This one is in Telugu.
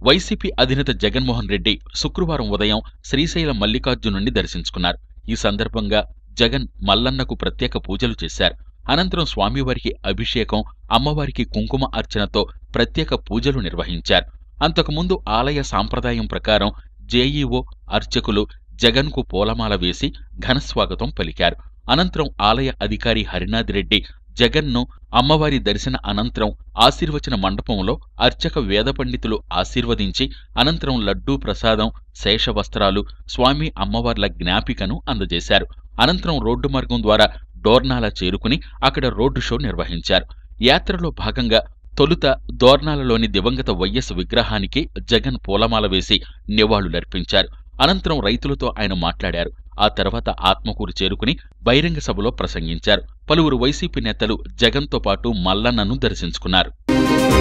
వైసీపీ అధినేత జగన్మోహన్ రెడ్డి శుక్రవారం ఉదయం శ్రీశైలం మల్లికార్జునుణ్ణి దర్శించుకున్నారు ఈ సందర్భంగా జగన్ మల్లన్నకు ప్రత్యేక పూజలు చేశారు అనంతరం స్వామివారికి అభిషేకం అమ్మవారికి కుంకుమ అర్చనతో ప్రత్యేక పూజలు నిర్వహించారు అంతకుముందు ఆలయ సాంప్రదాయం ప్రకారం జేఈఓ అర్చకులు జగన్కు పూలమాల వేసి ఘనస్వాగతం పలికారు అనంతరం ఆలయ అధికారి హరినాథ్ రెడ్డి జగన్ను అమ్మవారి దర్శన అనంతరం ఆశీర్వచన మండపంలో అర్చక వేద పండితులు ఆశీర్వదించి అనంతరం లడ్డూ ప్రసాదం శేషవస్త్రాలు స్వామి అమ్మవార్ల జ్ఞాపికను అందజేశారు అనంతరం రోడ్డు మార్గం ద్వారా డోర్నాల చేరుకుని అక్కడ రోడ్డు షో నిర్వహించారు యాత్రలో భాగంగా తొలుత దోర్నాలలోని దివంగత వైఎస్ విగ్రహానికి జగన్ పూలమాల వేసి నివాళులర్పించారు అనంతరం రైతులతో ఆయన మాట్లాడారు ఆ తర్వాత ఆత్మకూరు చేరుకుని బహిరంగ సభలో ప్రసంగించారు పలువురు వైసీపీ నేతలు జగన్తో పాటు మల్లన్నను దర్శించుకున్నారు